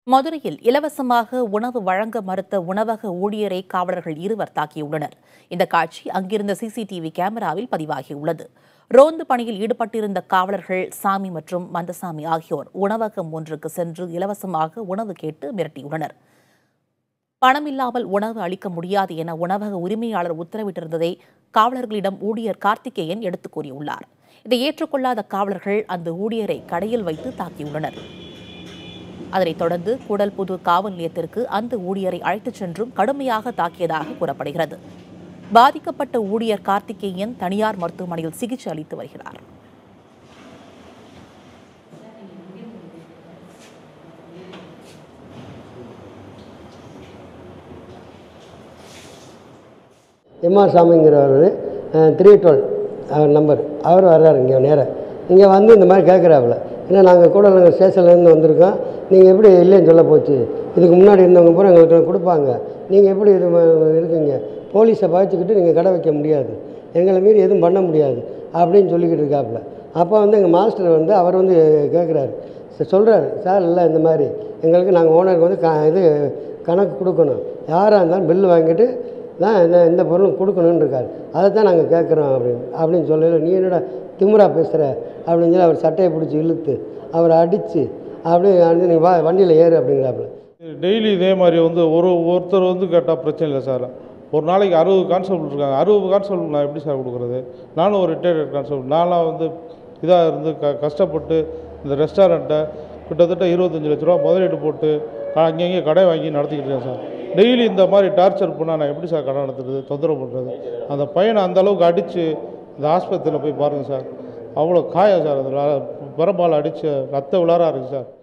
மதுரையில் இலவசமாக உணவு வழங்க மறுத்த உணவக ஊழியரை காவலர்கள் இருவர் தாக்கியுள்ளனர் இந்த காட்சி அங்கிருந்த சிசிடிவி கேமராவில் பதிவாகியுள்ளது ரோந்து பணியில் ஈடுபட்டிருந்த காவலர்கள் சாமி மற்றும் மந்தசாமி ஆகியோர் உணவகம் ஒன்றுக்கு சென்று இலவசமாக உணவு கேட்டு மிரட்டியுள்ளனர் பணமில்லாமல் உணவு அளிக்க முடியாது என உணவக உரிமையாளர் உத்தரவிட்டிருந்ததை காவலர்களிடம் ஊழியர் கார்த்திகேயன் எடுத்துக் கூறியுள்ளார் இதை ஏற்றுக்கொள்ளாத காவலர்கள் அந்த ஊழியரை கடையில் வைத்து தாக்கியுள்ளனர் அதனைத் தொடர்ந்து கூடல்புது காவல் நிலையத்திற்கு அந்த ஊழியரை அழைத்துச் சென்றும் கடுமையாக தாக்கியதாக கூறப்படுகிறது பாதிக்கப்பட்ட ஊழியர் கார்த்திகேயன் தனியார் மருத்துவமனையில் சிகிச்சை அளித்து வருகிறார் எம்ஆர் சாமிங்கிறவர் த்ரீ டுவெல் அவர் நம்பர் அவர் வர்றாரு இங்கே நேராக இங்கே வந்து இந்த மாதிரி கேட்குறாப்புல ஏன்னா நாங்கள் கூட நாங்கள் ஸ்டேஷன்லேருந்து வந்திருக்கோம் நீங்கள் எப்படி இல்லைன்னு சொல்ல போச்சு இதுக்கு முன்னாடி இருந்தவங்க பூரா எங்களுக்கு கொடுப்பாங்க நீங்கள் எப்படி இது ம- இருக்கீங்க போலீஸை பாய்ச்சிக்கிட்டு நீங்கள் கடை வைக்க முடியாது எங்களை மீறி எதுவும் பண்ண முடியாது அப்படின்னு சொல்லிக்கிட்டு இருக்காப்புல அப்போ வந்து எங்கள் மாஸ்டர் வந்து அவர் வந்து கேட்குறாரு சொல்கிறாரு சார் இல்லை இந்த மாதிரி எங்களுக்கு நாங்கள் ஓனருக்கு வந்து க இது கணக்கு கொடுக்கணும் யாராக இருந்தாலும் பில்லு வாங்கிட்டு தான் இந்த இந்த பொருளும் கொடுக்கணும்னு இருக்காரு அதை தான் நாங்கள் கேட்குறோம் அப்படின்னு அப்படின்னு சொல்லல நீ என்னடா திமிரா பேசுகிற அப்படின்னு சொல்லி அவர் சட்டையை பிடிச்சி இழுத்து அவரை அடித்து அப்படியே வந்து நீ வா வண்டியில் ஏறு அப்படிங்கிறாப்புல டெய்லி இதே மாதிரி வந்து ஒரு ஒருத்தர் வந்து கேட்டால் பிரச்சனை இல்லை சார் ஒரு நாளைக்கு அறுபது கான்ஸ்டபிள் இருக்காங்க அறுபது கான்ஸ்டபிள் நான் எப்படி சார் கொடுக்குறது நானும் ஒரு ரிட்டையர்ட் கான்ஸ்டபிள் நான்லாம் வந்து இதாக இருந்து க கஷ்டப்பட்டு இந்த ரெஸ்டாரண்ட்டை கிட்டத்தட்ட இருபத்தஞ்சி லட்ச ரூபா முதலீடு போட்டு அங்கங்கே கடை வாங்கி நடத்திக்கிட்டு இருக்கேன் சார் டெய்லி இந்த மாதிரி டார்ச்சர் பண்ணால் நான் எப்படி சார் கடை நடத்துறது தொந்தரவு பண்ணுறது அந்த பையனை அந்த அளவுக்கு அடித்து இந்த ஆஸ்பத்திரியில் போய் பாருங்கள் சார் அவ்வளோ காயம் சார் அது பெரம்பால் அடித்து ரத்த விளாரா இருக்குது சார்